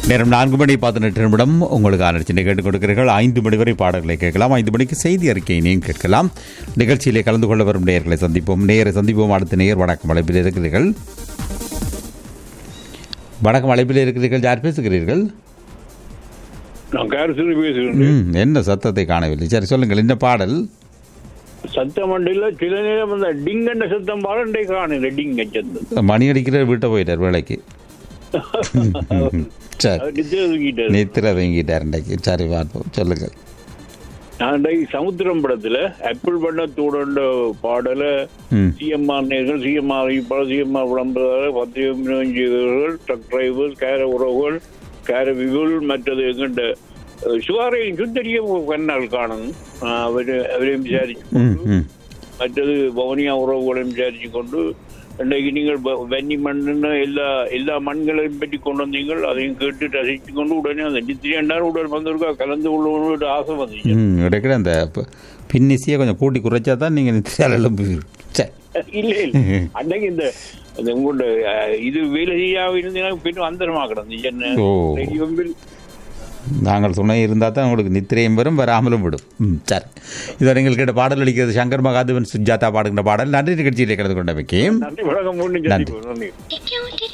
நேரம் நான்கு மணி பதினெட்டு நிமிடம் உங்களுக்கான நிகழ்ச்சியை கேட்டுக் கொடுக்கிறீர்கள் ஐந்து மணி வரை பாடல்களை கேட்கலாம் ஐந்து மணிக்கு செய்தி அறிக்கையினையும் கேட்கலாம் நிகழ்ச்சியிலே கலந்து கொள்ள வரும் நேயர்களை சந்திப்போம் நேயரை சந்திப்போம் அடுத்த நேயர் வணக்கம் அழைப்பில் இருக்கிறீர்கள் வணக்கம் அழைப்பில் இருக்கிறீர்கள் யார் பேசுகிறீர்கள் நான் கேரசில் பேசுகிறேன் ம் என்ன சத்தத்தை காணவில்லை சரி சொல்லுங்கள் இந்த பாடல் சத்தம் மண்டில சில நேரம் அந்த டிங்கண்ட சத்தம் பாடண்டே காணல டிங்க சத்தம் மணி அடிக்கிற வீட்டை போயிட்டார் வேலைக்கு சரி அவர் நித்திர தூக்கிட்டாரு நித்திர தங்கிட்டார் இன்றைக்கு சரி பார்ப்போம் சொல்லுங்கள் நான் இன்றைக்கு சமுத்திரம் படத்துல ஆப்பிள் பண்ணத்தோட பாடல ம் சிஎம்ஆர் நேர்கள் சிஎம்ஆர் பல சிஎம்ஆர் விளம்பரங்கள் பத்திரிகை விநியோகிகள் ட்ரக் டிரைவர் கேர உறவுகள் கேர விகுல் மற்றது எங்கிட்ட சுகாரையும் சுந்தரிய கண்ணால் காணணும் அவரு அவரையும் விசாரிச்சு ம் ம் மற்றது பவனியா உறவுகளையும் விசாரிச்சு கொண்டு இன்றைக்கு நீங்கள் வ- வன்னி மண்ணுன்னு எல்லா எல்லா மண்களையும் பற்றி கொண்டு வந்தீங்கள் அதையும் கேட்டு ரசித்து கொண்டு உடனே அந்த நித்திரியண்டார் உடல் வந்திருக்கா கலந்து கொள்ளணும்னு ஆசை வந்துச்சு ம் கிடைக்கிற அந்த ப- பின்னிசையை கொஞ்சம் கூட்டி குறைச்சா தான் நீங்கள் நித்தியாலும் சரி இல்ல இல்ல அன்னைக்கு இந்த அந்த உங்களோட அஹ், இது வேலை செய்யாம இருந்தீங்கன்னா பின்னும் அந்தரமா கிடந்து என்ன ஓ. ரேடியோவில் நாங்கள் துணை இருந்தால் தான் உங்களுக்கு நித்திரையும் வரும் வராமலும் விடும் ம் சரி இதை நீங்கள் கேட்ட பாடல் அளிக்கிறது சங்கர் மகாதேவன் சுஜாதா பாடுகின்ற பாடல் நன்றி நிகழ்ச்சியிலே கலந்து கொண்டமைக்கு நன்றி வணக்கம் மூணு நன்றி. நன்றி क्यों